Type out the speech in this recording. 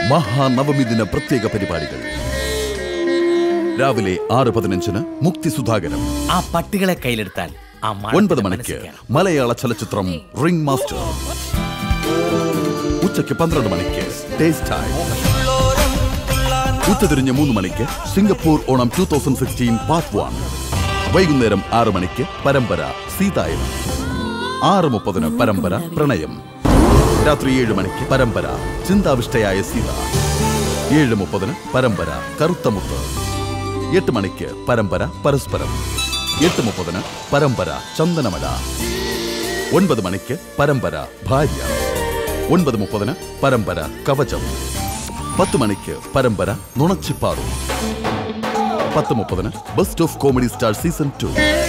മഹാനവമി ദിന പ്രത്യേക പരിപാടികൾ രാവിലെ ആറ് പതിനഞ്ചിന് മുക്തി സുധാകരം ആ പട്ടികളെ കയ്യിലെടുത്താൽ ആ ഒൻപത് മണിക്ക് മലയാള ചലച്ചിത്രം റിംഗ് മാസ്റ്റർ ഉച്ചയ്ക്ക് പന്ത്രണ്ട് മണിക്ക് ടേസ്റ്റ് ടൈം ഉച്ചതിരിഞ്ഞ് മൂന്ന് മണിക്ക് Singapore Onam two thousand sixteen part one വൈകുന്നേരം ആറ് മണിക്ക് പരമ്പര സീതായനം ആറ് മുപ്പതിന് പരമ്പര പ്രണയം രാത്രി ഏഴ് മണിക്ക് പരമ്പര ചിന്താവിഷ്ടയായ സീത ഏഴ് മുപ്പതിന് പരമ്പര കറുത്തമുത്ത് എട്ട് മണിക്ക് പരമ്പര പരസ്പരം എട്ട് മുപ്പതിന് പരമ്പര ചന്ദനമല ഒൻപത് മണിക്ക് പരമ്പര ഭാര്യ ഒൻപത് മുപ്പതിന് പരമ്പര കവചം പത്ത് മണിക്ക് പരമ്പര നുണച്ചിപ്പാറു പത്ത് മുപ്പതിന് best of comedy star season to